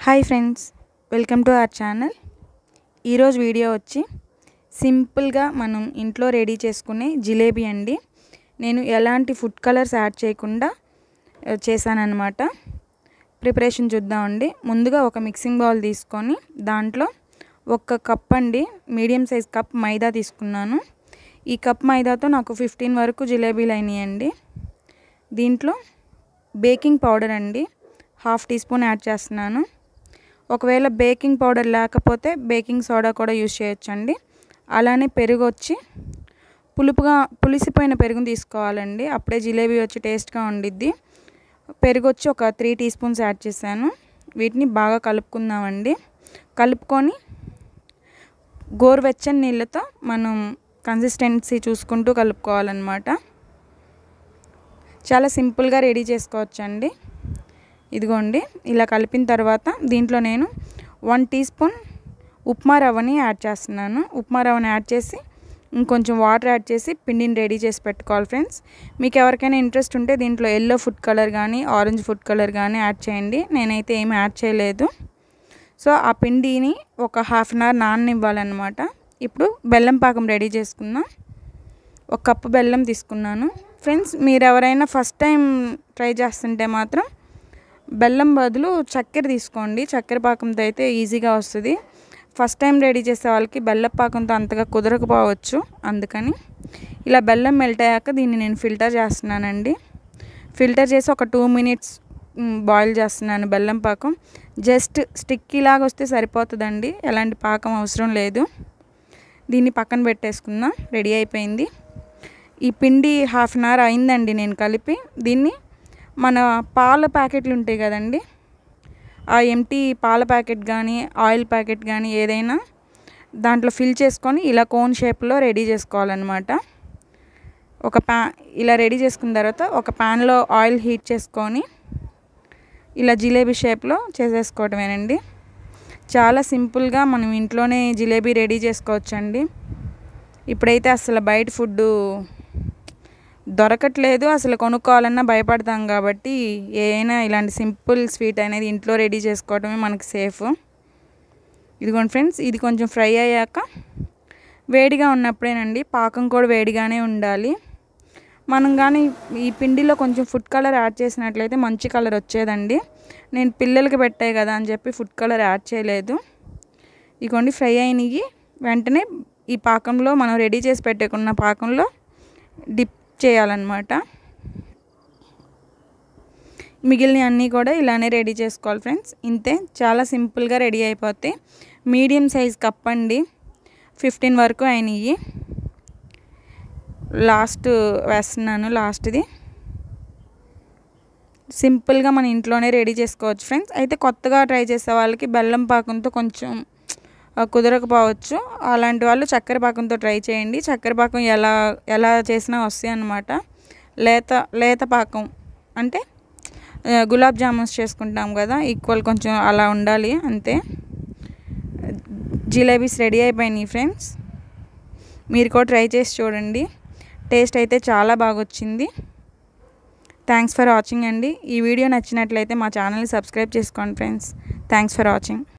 hi friends welcome to our channel ఈరోజు video వచ్చి సింపుల్గా మనం ఇంట్లో రెడీ చేసుకునే జిలేబీ అండి నేను ఎలాంటి ఫుడ్ కలర్స్ యాడ్ చేయకుండా చేశానన్నమాట ప్రిపరేషన్ చూద్దామండి ముందుగా ఒక మిక్సింగ్ బౌల్ తీసుకొని దాంట్లో ఒక కప్ అండి మీడియం సైజ్ కప్ మైదా తీసుకున్నాను ఈ కప్ మైదాతో నాకు ఫిఫ్టీన్ వరకు జిలేబీలు అయినాయండి దీంట్లో బేకింగ్ పౌడర్ అండి హాఫ్ టీ స్పూన్ యాడ్ చేస్తున్నాను ఒకవేళ బేకింగ్ పౌడర్ లేకపోతే బేకింగ్ సోడా కూడా యూజ్ చేయొచ్చండి అలానే పెరుగు వచ్చి పులుపుగా పులిసిపోయిన పెరుగుని తీసుకోవాలండి అప్పుడే జిలేబీ వచ్చి టేస్ట్గా ఉండిద్ది పెరుగు వచ్చి ఒక త్రీ టీ స్పూన్స్ యాడ్ చేశాను వీటిని బాగా కలుపుకుందామండి కలుపుకొని గోరువెచ్చని నీళ్ళతో మనం కన్సిస్టెన్సీ చూసుకుంటూ కలుపుకోవాలన్నమాట చాలా సింపుల్గా రెడీ చేసుకోవచ్చండి ఇదిగోండి ఇలా కలిపిన తర్వాత దీంట్లో నేను వన్ టీ స్పూన్ ఉప్మా రవ్వని యాడ్ చేస్తున్నాను ఉప్మా రవ్వని యాడ్ చేసి ఇంకొంచెం వాటర్ యాడ్ చేసి పిండిని రెడీ చేసి పెట్టుకోవాలి ఫ్రెండ్స్ మీకు ఎవరికైనా ఇంట్రెస్ట్ ఉంటే దీంట్లో ఎల్లో ఫుడ్ కలర్ కానీ ఆరెంజ్ ఫుడ్ కలర్ కానీ యాడ్ చేయండి నేనైతే ఏమి యాడ్ చేయలేదు సో ఆ పిండిని ఒక హాఫ్ అన్ అవర్ నాననివ్వాలన్నమాట ఇప్పుడు బెల్లం పాకం రెడీ చేసుకుందాం ఒక కప్పు బెల్లం తీసుకున్నాను ఫ్రెండ్స్ మీరు ఎవరైనా ఫస్ట్ టైం ట్రై చేస్తుంటే మాత్రం బెల్లం బదులు చక్కెర తీసుకోండి చక్కెర పాకంతో అయితే ఈజీగా వస్తుంది ఫస్ట్ టైం రెడీ చేసే వాళ్ళకి బెల్లం పాకంతో అంతగా కుదరకపోవచ్చు అందుకని ఇలా బెల్లం మెల్ట్ అయ్యాక దీన్ని నేను ఫిల్టర్ చేస్తున్నానండి ఫిల్టర్ చేసి ఒక టూ మినిట్స్ బాయిల్ చేస్తున్నాను బెల్లం పాకం జస్ట్ స్టిక్కీ లాగా వస్తే సరిపోతుందండి ఎలాంటి పాకం అవసరం లేదు దీన్ని పక్కన పెట్టేసుకుందాం రెడీ అయిపోయింది ఈ పిండి హాఫ్ అన్ అవర్ అయిందండి నేను కలిపి దీన్ని మన పాల ప్యాకెట్లు ఉంటాయి కదండి ఆ ఎంటీ పాల ప్యాకెట్ కానీ ఆయిల్ ప్యాకెట్ కానీ ఏదైనా దాంట్లో ఫిల్ చేసుకొని ఇలా కోన్ షేప్లో రెడీ చేసుకోవాలన్నమాట ఒక ప్యా ఇలా రెడీ చేసుకున్న తర్వాత ఒక ప్యాన్లో ఆయిల్ హీట్ చేసుకొని ఇలా జిలేబీ షేప్లో చేసేసుకోవటమేనండి చాలా సింపుల్గా మనం ఇంట్లోనే జిలేబీ రెడీ చేసుకోవచ్చండి ఇప్పుడైతే అసలు బయట ఫుడ్డు దొరకట్లేదు అసలు కొనుక్కోవాలన్నా భయపడతాం కాబట్టి ఏదైనా ఇలాంటి సింపుల్ స్వీట్ అనేది ఇంట్లో రెడీ చేసుకోవడమే మనకి సేఫ్ ఇదిగోండి ఫ్రెండ్స్ ఇది కొంచెం ఫ్రై అయ్యాక వేడిగా ఉన్నప్పుడేనండి పాకం కూడా వేడిగానే ఉండాలి మనం కానీ ఈ పిండిలో కొంచెం ఫుడ్ కలర్ యాడ్ చేసినట్లయితే మంచి కలర్ వచ్చేదండి నేను పిల్లలకి పెట్టాయి కదా అని చెప్పి ఫుడ్ కలర్ యాడ్ చేయలేదు ఇదిగోండి ఫ్రై అయినవి వెంటనే ఈ పాకంలో మనం రెడీ చేసి పెట్టుకున్న పాకంలో డిప్ చేయాలన్నమాట మిగిలిన అన్నీ కూడా ఇలానే రెడీ చేసుకోవాలి ఫ్రెండ్స్ ఇంతే చాలా సింపుల్గా రెడీ అయిపోతాయి మీడియం సైజ్ కప్ అండి ఫిఫ్టీన్ వరకు అయినాయి లాస్ట్ వేస్తున్నాను లాస్ట్ది సింపుల్గా మన ఇంట్లోనే రెడీ చేసుకోవచ్చు ఫ్రెండ్స్ అయితే కొత్తగా ట్రై చేసే వాళ్ళకి బెల్లం పాకంతో కొంచెం కుదరకపోవచ్చు అలాంటి వాళ్ళు చక్కెర పాకంతో ట్రై చేయండి చక్కెర పాకం ఎలా ఎలా చేసినా వస్తాయి అన్నమాట లేత లేత పాకం అంటే గులాబ్ జామున్స్ చేసుకుంటాం కదా ఈక్వల్ కొంచెం అలా ఉండాలి అంతే జిలేబీస్ రెడీ అయిపోయినాయి ఫ్రెండ్స్ మీరు కూడా ట్రై చేసి చూడండి టేస్ట్ అయితే చాలా బాగా వచ్చింది థ్యాంక్స్ ఫర్ వాచింగ్ అండి ఈ వీడియో నచ్చినట్లయితే మా ఛానల్ని సబ్స్క్రైబ్ చేసుకోండి ఫ్రెండ్స్ థ్యాంక్స్ ఫర్ వాచింగ్